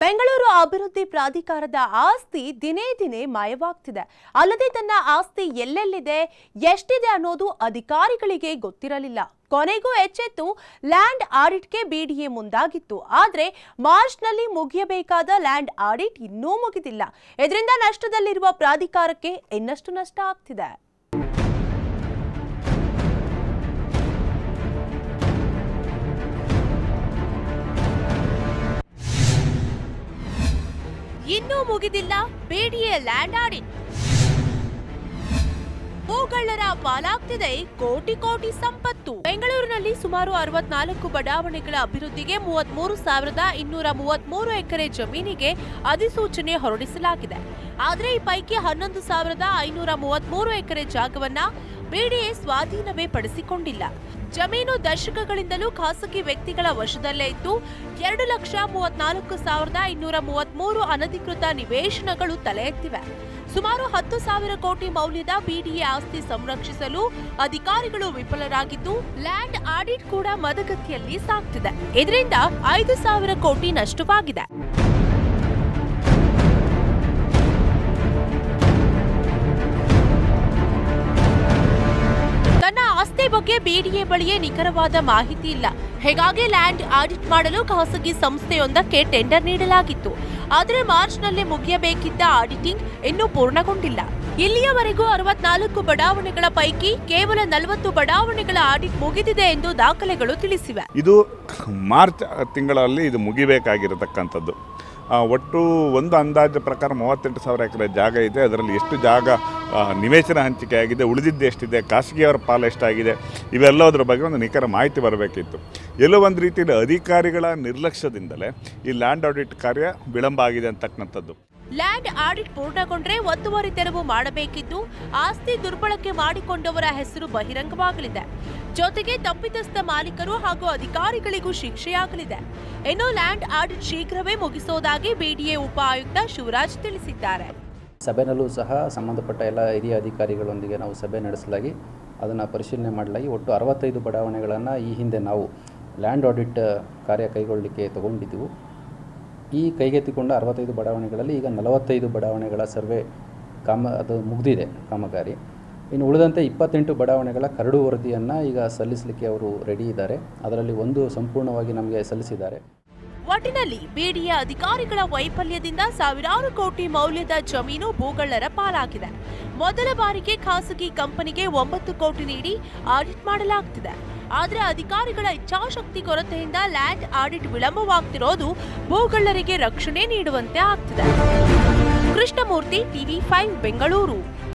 ಬೆಂಗಳೂರು ಅಭಿವೃದ್ಧಿ ಪ್ರಾಧಿಕಾರದ ಆಸ್ತಿ ದಿನೇ ದಿನೇ ಮಾಯವಾಗ್ತಿದೆ ಅಲ್ಲದೆ ತನ್ನ ಆಸ್ತಿ ಎಲ್ಲೆಲ್ಲಿದೆ ಎಷ್ಟಿದೆ ಅನ್ನೋದು ಅಧಿಕಾರಿಗಳಿಗೆ ಗೊತ್ತಿರಲಿಲ್ಲ ಕೊನೆಗೂ ಎಚ್ಚೆತ್ತು ಲ್ಯಾಂಡ್ ಆಡಿಟ್ಗೆ ಬಿಡಿಎ ಮುಂದಾಗಿತ್ತು ಆದ್ರೆ ಮಾರ್ಚ್ನಲ್ಲಿ ಮುಗಿಯಬೇಕಾದ ಲ್ಯಾಂಡ್ ಆಡಿಟ್ ಇನ್ನೂ ಮುಗಿದಿಲ್ಲ ಇದರಿಂದ ನಷ್ಟದಲ್ಲಿರುವ ಪ್ರಾಧಿಕಾರಕ್ಕೆ ಇನ್ನಷ್ಟು ನಷ್ಟ ಆಗ್ತಿದೆ ಇನ್ನೂ ಮುಗಿದಿಲ್ಲ ಬೇಡಿಯ ಲ್ಯಾಂಡ್ ಆಡಿಟ್ ಭೂಗಳ್ಳರ ಪಾಲಾಗ್ತಿದೆ ಕೋಟಿ ಕೋಟಿ ಸಂಪತ್ತು ಬೆಂಗಳೂರಿನಲ್ಲಿ ಸುಮಾರು ಅರವತ್ನಾಲ್ಕು ಬಡಾವಣೆಗಳ ಅಭಿವೃದ್ಧಿಗೆ ಮೂವತ್ಮೂರು ಸಾವಿರದ ಇನ್ನೂರ ಮೂವತ್ಮೂರು ಎಕರೆ ಜಮೀನಿಗೆ ಅಧಿಸೂಚನೆ ಹೊರಡಿಸಲಾಗಿದೆ ಆದರೆ ಈ ಪೈಕಿ ಹನ್ನೊಂದು ಸಾವಿರದ ಐನೂರ ಮೂವತ್ಮೂರು ಎಕರೆ ಜಾಗವನ್ನ ಬಿಡಿಎ ಸ್ವಾಧೀನವೇ ಪಡಿಸಿಕೊಂಡಿಲ್ಲ ಜಮೀನು ದಶಕಗಳಿಂದಲೂ ಖಾಸಗಿ ವ್ಯಕ್ತಿಗಳ ವಶದಲ್ಲೇ ಇದ್ದು ಎರಡು ಲಕ್ಷ ಮೂವತ್ನಾಲ್ಕು ಸಾವಿರದ ಇನ್ನೂರ ಮೂವತ್ಮೂರು ಅನಧಿಕೃತ ನಿವೇಶನಗಳು ತಲೆ ಎತ್ತಿವೆ ಸುಮಾರು ಹತ್ತು ಸಾವಿರ ಕೋಟಿ ಮೌಲ್ಯದ ಬಿಡಿಎ ಆಸ್ತಿ ಸಂರಕ್ಷಿಸಲು ಅಧಿಕಾರಿಗಳು ವಿಫಲರಾಗಿದ್ದು ಲ್ಯಾಂಡ್ ಆಡಿಟ್ ಕೂಡ ಮದಗತಿಯಲ್ಲಿ ಸಾಗ್ತಿದೆ ಇದರಿಂದ ಐದು ಸಾವಿರ ಕೋಟಿ ನಷ್ಟವಾಗಿದೆ ತನ್ನ ಆಸ್ತಿ ಬಗ್ಗೆ ಬಿಡಿಎ ಬಳಿಯೇ ನಿಖರವಾದ ಮಾಹಿತಿ ಇಲ್ಲ ಹೀಗಾಗಿ ಲ್ಯಾಂಡ್ ಆಡಿಟ್ ಮಾಡಲು ಖಾಸಗಿ ಸಂಸ್ಥೆಯೊಂದಕ್ಕೆ ಟೆಂಡರ್ ನೀಡಲಾಗಿತ್ತು ಆದರೆ ಮಾರ್ಚ್ನಲ್ಲಿ ಮುಗಿಯಬೇಕಿದ್ದ ಆಡಿಟಿಂಗ್ ಇನ್ನೂ ಪೂರ್ಣಗೊಂಡಿಲ್ಲ ಇಲ್ಲಿಯವರೆಗೂ ಅರವತ್ನಾಲ್ಕು ಬಡಾವಣೆಗಳ ಪೈಕಿ ಕೇವಲ ನಲವತ್ತು ಬಡಾವಣೆಗಳ ಆಡಿಟ್ ಮುಗಿದಿದೆ ಎಂದು ದಾಖಲೆಗಳು ತಿಳಿಸಿವೆ ಇದು ಮಾರ್ಚ್ ತಿಂಗಳಲ್ಲಿ ಇದು ಮುಗಿಬೇಕಾಗಿರತಕ್ಕಂಥದ್ದು ಆ, ಒಟ್ಟು ಒಂದು ಅಂದಾಜು ಪ್ರಕಾರ ಮೂವತ್ತೆಂಟು ಸಾವಿರ ಎಕರೆ ಜಾಗ ಇದೆ ಅದರಲ್ಲಿ ಎಷ್ಟು ಜಾಗ ಆ, ನಿವೇಶನ ಹಂಚಿಕೆ ಆಗಿದೆ ಉಳಿದಿದ್ದು ಎಷ್ಟಿದೆ ಖಾಸಗಿಯವರ ಪಾಲು ಎಷ್ಟಾಗಿದೆ ಇವೆಲ್ಲದರ ಬಗ್ಗೆ ಒಂದು ನಿಖರ ಮಾಹಿತಿ ಬರಬೇಕಿತ್ತು ಎಲ್ಲೋ ಒಂದು ರೀತಿಯಲ್ಲಿ ಅಧಿಕಾರಿಗಳ ನಿರ್ಲಕ್ಷ್ಯದಿಂದಲೇ ಈ ಲ್ಯಾಂಡ್ ಆಡಿಟ್ ಕಾರ್ಯ ವಿಳಂಬ ಆಗಿದೆ ಅಂತಕ್ಕಂಥದ್ದು ಲ್ಯಾಂಡ್ ಆಡಿಟ್ ಪೂರ್ಣಗೊಂಡ್ರೆ ಒತ್ತುವರಿ ತೆರವು ಮಾಡಬೇಕಿದ್ದು ಆಸ್ತಿ ದುರ್ಬಳಕೆ ಮಾಡಿಕೊಂಡವರ ಹೆಸರು ಬಹಿರಂಗವಾಗಲಿದೆ ಜೊತೆಗೆ ತಪ್ಪಿತಸ್ಥ ಮಾಲೀಕರು ಹಾಗೂ ಅಧಿಕಾರಿಗಳಿಗೂ ಶಿಕ್ಷೆಯಾಗಲಿದೆ ಇನ್ನು ಲ್ಯಾಂಡ್ ಆಡಿಟ್ ಶೀಘ್ರವೇ ಮುಗಿಸೋದಾಗಿ ಬಿಡಿಎ ಉಪ ಆಯುಕ್ತ ಶಿವರಾಜ್ ತಿಳಿಸಿದ್ದಾರೆ ಸಭೆನಲ್ಲೂ ಸಹ ಸಂಬಂಧಪಟ್ಟ ಎಲ್ಲ ಹಿರಿಯ ಅಧಿಕಾರಿಗಳೊಂದಿಗೆ ನಾವು ಸಭೆ ನಡೆಸಲಾಗಿ ಅದನ್ನು ಪರಿಶೀಲನೆ ಮಾಡಲಾಗಿ ಒಟ್ಟು ಅರವತ್ತೈದು ಬಡಾವಣೆಗಳನ್ನು ಈ ಹಿಂದೆ ನಾವು ಲ್ಯಾಂಡ್ ಆಡಿಟ್ ಕಾರ್ಯ ಕೈಗೊಳ್ಳಲಿಕ್ಕೆ ತಗೊಂಡಿದ್ದೆವು ಈ ಕೈಗೆತ್ತಿಕೊಂಡ ಅರವತ್ತೈದು ಬಡಾವಣೆಗಳಲ್ಲಿ ಈಗ ನಲವತ್ತೈದು ಬಡಾವಣೆಗಳ ಸರ್ವೆ ಕಾಮ ಅದು ಮುಗಿದಿದೆ ಕಾಮಗಾರಿ ಇನ್ನು ಉಳಿದಂತೆ ಇಪ್ಪತ್ತೆಂಟು ಬಡಾವಣೆಗಳ ಕರಡು ವರದಿಯನ್ನು ಈಗ ಸಲ್ಲಿಸಲಿಕ್ಕೆ ಅವರು ರೆಡಿ ಇದ್ದಾರೆ ಅದರಲ್ಲಿ ಒಂದು ಸಂಪೂರ್ಣವಾಗಿ ನಮಗೆ ಸಲ್ಲಿಸಿದ್ದಾರೆ ಒಟ್ಟಿನಲ್ಲಿ ಬಿಡಿಎ ಅಧಿಕಾರಿಗಳ ವೈಫಲ್ಯದಿಂದ ಸಾವಿರಾರು ಕೋಟಿ ಮೌಲ್ಯದ ಜಮೀನು ಭೂಗಳ್ಳರ ಪಾಲಾಗಿದೆ ಮೊದಲ ಬಾರಿಗೆ ಖಾಸಗಿ ಕಂಪನಿಗೆ ಒಂಬತ್ತು ಕೋಟಿ ನೀಡಿ ಆಡಿಟ್ ಮಾಡಲಾಗ್ತಿದೆ ಆದರೆ ಅಧಿಕಾರಿಗಳ ಇಚ್ಛಾಶಕ್ತಿ ಕೊರತೆಯಿಂದ ಲ್ಯಾಂಡ್ ಆಡಿಟ್ ವಿಳಂಬವಾಗ್ತಿರೋದು ಭೂಗಳ್ಳರಿಗೆ ರಕ್ಷಣೆ ನೀಡುವಂತೆ ಆಗ್ತಿದೆ ಕೃಷ್ಣಮೂರ್ತಿ ಟಿವಿ ಫೈವ್ ಬೆಂಗಳೂರು